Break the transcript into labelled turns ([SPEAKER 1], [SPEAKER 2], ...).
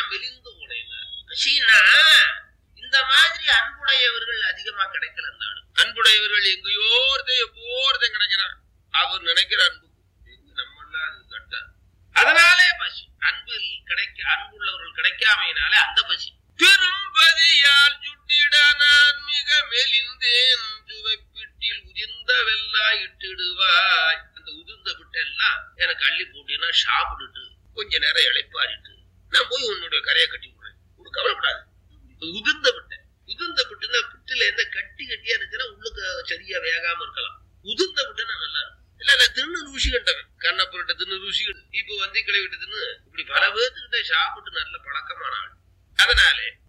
[SPEAKER 1] மெலிந்து உடையினார் பசின்னா இந்த மாதிரி அன்புடையவர்கள் அதிகமா கிடைக்கல இந்த ஆளு அன்புடையவர்கள் எங்கேயோ ஒருத்தன் எப்போ ஒருத்தன் கிடைக்கிறான் அவர் நினைக்கிற அன்பு எங்க நம்மளாம் அது கட்ட அதனாலே பசி அன்பில் கிடைக்க அன்புள்ளவர்கள் கிடைக்காமையினாலே அந்த பசி பெரும்பதியால் சுட்டிட நான் மிக மெலிந்தேன் சுவைப்பிட்டில் உதிர்ந்த வெள்ளா இட்டிடுவாய் அந்த உதிர்ந்த விட்டெல்லாம் எனக்கு அள்ளி போட்டீங்கன்னா சாப்பிட்டுட்டு கொஞ்ச நேரம் இளைப்பாரிட்டு நான் போய் உன்னுடைய கரையை கட்டி விடுறேன் ஒரு கவலைப்படாது அது உதிர்ந்த விட்டை உதிர்ந்த விட்டுனா புட்டுல என்ன கட்டி கட்டியா இருக்குன்னா உள்ளுக்கு சரியா வேகாம இருக்கலாம் உதிர்ந்த விட்டுனா நல்லா இருக்கும் இல்ல நான் தின்னு ருசி கண்டவன் கண்ணப்புரட்ட தின்னு ருசி கண்டு இப்ப வந்து கிளை விட்டு தின்னு இப்படி பல பேர்த்துக்கிட்ட சாப்பிட்டு நல்ல பழக்கமான ஆள்